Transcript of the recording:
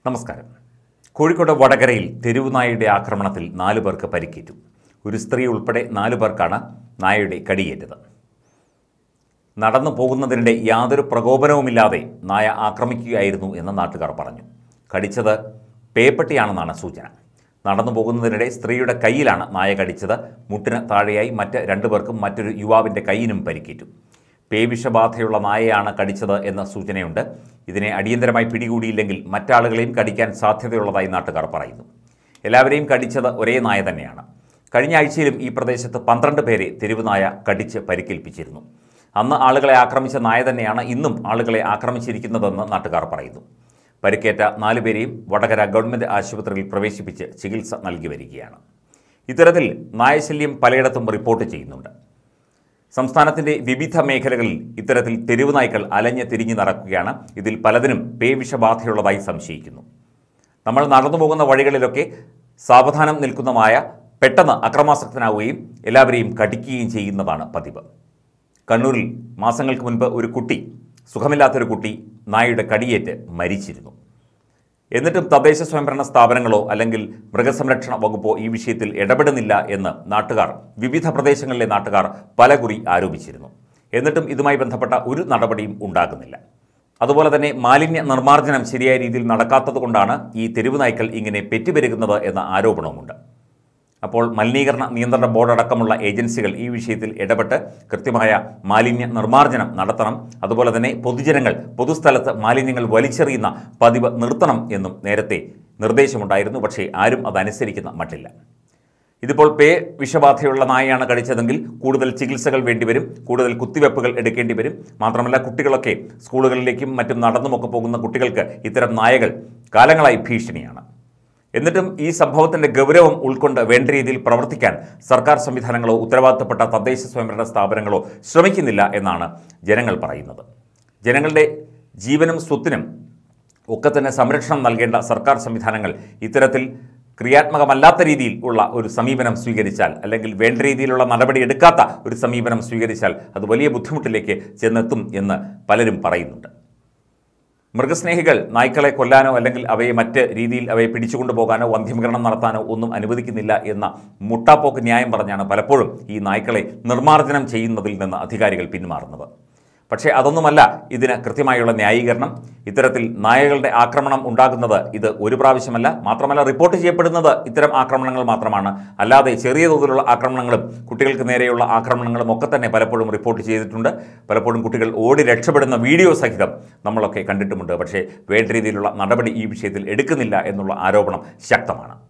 നമസ്കാരം കോഴിക്കോട് വടകരയിൽ തെരുവുനായയുടെ ആക്രമണത്തിൽ നാലു പേർക്ക് പരിക്കേറ്റു ഒരു സ്ത്രീ ഉൾപ്പെടെ നാലു പേർക്കാണ് നായയുടെ കടിയേറ്റത് നടന്നു പോകുന്നതിനിടെ യാതൊരു പ്രകോപനവുമില്ലാതെ നായ ആക്രമിക്കുകയായിരുന്നു എന്ന് നാട്ടുകാർ പറഞ്ഞു കടിച്ചത് പേപ്പട്ടിയാണെന്നാണ് സൂചന നടന്നു പോകുന്നതിനിടെ സ്ത്രീയുടെ കയ്യിലാണ് നായ കടിച്ചത് മുട്ടിന് താഴെയായി മറ്റ് രണ്ടു പേർക്കും മറ്റൊരു യുവാവിൻ്റെ കയ്യിനും പരിക്കേറ്റു പേവിഷബാധയുള്ള നായയാണ് കടിച്ചത് എന്ന സൂചനയുണ്ട് ഇതിനെ അടിയന്തരമായി പിടികൂടിയില്ലെങ്കിൽ മറ്റാളുകളെയും കടിക്കാൻ സാധ്യതയുള്ളതായി നാട്ടുകാർ പറയുന്നു എല്ലാവരെയും കടിച്ചത് ഒരേ നായ തന്നെയാണ് കഴിഞ്ഞ ആഴ്ചയിലും ഈ പ്രദേശത്ത് പന്ത്രണ്ട് പേരെ തെരുവ് നായ കടിച്ച് പരിക്കേൽപ്പിച്ചിരുന്നു അന്ന് ആളുകളെ ആക്രമിച്ച നായ തന്നെയാണ് ഇന്നും ആളുകളെ ആക്രമിച്ചിരിക്കുന്നതെന്ന് നാട്ടുകാർ പറയുന്നു പരിക്കേറ്റ നാലുപേരെയും വടകര ഗവൺമെൻറ് ആശുപത്രിയിൽ പ്രവേശിപ്പിച്ച് ചികിത്സ നൽകി വരികയാണ് ഇത്തരത്തിൽ നായശല്യം പലയിടത്തും റിപ്പോർട്ട് ചെയ്യുന്നുണ്ട് സംസ്ഥാനത്തിന്റെ വിവിധ മേഖലകളിൽ ഇത്തരത്തിൽ തെരുവ് നായ്ക്കൾ അലഞ്ഞ് തിരിഞ്ഞു നടക്കുകയാണ് ഇതിൽ പലതിനും പേവിഷബാധയുള്ളതായി സംശയിക്കുന്നു നമ്മൾ നടന്നു പോകുന്ന വഴികളിലൊക്കെ സാവധാനം നിൽക്കുന്ന മായ പെട്ടെന്ന് അക്രമാസക്തനാവുകയും എല്ലാവരെയും കടിക്കുകയും ചെയ്യുന്നതാണ് പതിവ് കണ്ണൂരിൽ മാസങ്ങൾക്ക് മുൻപ് ഒരു കുട്ടി സുഖമില്ലാത്തൊരു കുട്ടി നായയുടെ കടിയേറ്റ് മരിച്ചിരുന്നു എന്നിട്ടും തദ്ദേശ സ്വയംഭരണ സ്ഥാപനങ്ങളോ അല്ലെങ്കിൽ മൃഗസംരക്ഷണ വകുപ്പോ ഈ വിഷയത്തിൽ ഇടപെടുന്നില്ല എന്ന് നാട്ടുകാർ വിവിധ പ്രദേശങ്ങളിലെ നാട്ടുകാർ പലകുറി ആരോപിച്ചിരുന്നു എന്നിട്ടും ഇതുമായി ബന്ധപ്പെട്ട ഒരു നടപടിയും ഉണ്ടാകുന്നില്ല അതുപോലെ തന്നെ മാലിന്യ നിർമ്മാർജ്ജനം ശരിയായ രീതിയിൽ നടക്കാത്തതുകൊണ്ടാണ് ഈ തെരുവ് നായ്ക്കൾ ഇങ്ങനെ പെറ്റുപെരുകുന്നത് എന്ന ആരോപണവുമുണ്ട് അപ്പോൾ മലിനീകരണ നിയന്ത്രണ ബോർഡ് അടക്കമുള്ള ഏജൻസികൾ ഈ വിഷയത്തിൽ ഇടപെട്ട് കൃത്യമായ മാലിന്യ നിർമ്മാർജ്ജനം നടത്തണം അതുപോലെ തന്നെ പൊതുജനങ്ങൾ പൊതുസ്ഥലത്ത് മാലിന്യങ്ങൾ വലിച്ചെറിയുന്ന പതിവ് നിർത്തണം എന്നും നേരത്തെ നിർദ്ദേശമുണ്ടായിരുന്നു പക്ഷേ ആരും അതനുസരിക്കുന്ന മട്ടില്ല ഇതിപ്പോൾ പേ വിഷബാധയുള്ള നായയാണ് കടിച്ചതെങ്കിൽ കൂടുതൽ ചികിത്സകൾ വേണ്ടിവരും കൂടുതൽ കുത്തിവെപ്പുകൾ എടുക്കേണ്ടി വരും മാത്രമല്ല കുട്ടികളൊക്കെ സ്കൂളുകളിലേക്കും മറ്റും നടന്നുമൊക്കെ പോകുന്ന കുട്ടികൾക്ക് ഇത്തരം നായകൾ കാലങ്ങളായി ഭീഷണിയാണ് എന്നിട്ടും ഈ സംഭവത്തിന്റെ ഗൗരവം ഉൾക്കൊണ്ട് വേണ്ട രീതിയിൽ പ്രവർത്തിക്കാൻ സർക്കാർ സംവിധാനങ്ങളോ ഉത്തരവാദിത്തപ്പെട്ട തദ്ദേശ സ്വയംഭരണ സ്ഥാപനങ്ങളോ ശ്രമിക്കുന്നില്ല എന്നാണ് ജനങ്ങൾ പറയുന്നത് ജനങ്ങളുടെ ജീവനും സ്വത്തിനും ഒക്കെ തന്നെ സംരക്ഷണം നൽകേണ്ട സർക്കാർ സംവിധാനങ്ങൾ ഇത്തരത്തിൽ ക്രിയാത്മകമല്ലാത്ത രീതിയിൽ ഉള്ള ഒരു സമീപനം സ്വീകരിച്ചാൽ അല്ലെങ്കിൽ വേണ്ട രീതിയിലുള്ള നടപടി എടുക്കാത്ത ഒരു സമീപനം സ്വീകരിച്ചാൽ അത് വലിയ ബുദ്ധിമുട്ടിലേക്ക് ചെന്നെത്തും എന്ന് പലരും പറയുന്നുണ്ട് മൃഗസ്നേഹികൾ നായ്ക്കളെ കൊല്ലാനോ അല്ലെങ്കിൽ അവയെ മറ്റ് രീതിയിൽ അവയെ പിടിച്ചുകൊണ്ടു പോകാനോ വന്ധ്യംകരണം നടത്താനോ ഒന്നും അനുവദിക്കുന്നില്ല എന്ന മുട്ടാപ്പോക്ക് ന്യായം പറഞ്ഞാണ് പലപ്പോഴും ഈ നായ്ക്കളെ നിർമ്മാർജ്ജനം ചെയ്യുന്നതിൽ നിന്ന് അധികാരികൾ പിന്മാറുന്നത് പക്ഷേ അതൊന്നുമല്ല ഇതിന് കൃത്യമായുള്ള ന്യായീകരണം ഇത്തരത്തിൽ നായകളുടെ ആക്രമണം ഉണ്ടാകുന്നത് ഇത് ഒരു പ്രാവശ്യമല്ല മാത്രമല്ല റിപ്പോർട്ട് ചെയ്യപ്പെടുന്നത് ഇത്തരം ആക്രമണങ്ങൾ മാത്രമാണ് അല്ലാതെ ചെറിയ തോതിലുള്ള ആക്രമണങ്ങളും കുട്ടികൾക്ക് നേരെയുള്ള ആക്രമണങ്ങളും ഒക്കെ തന്നെ പലപ്പോഴും റിപ്പോർട്ട് ചെയ്തിട്ടുണ്ട് പലപ്പോഴും കുട്ടികൾ ഓടി രക്ഷപ്പെടുന്ന വീഡിയോ സഹിതം നമ്മളൊക്കെ കണ്ടിട്ടുമുണ്ട് പക്ഷേ വേണ്ട രീതിയിലുള്ള നടപടി ഈ വിഷയത്തിൽ എടുക്കുന്നില്ല എന്നുള്ള ആരോപണം ശക്തമാണ്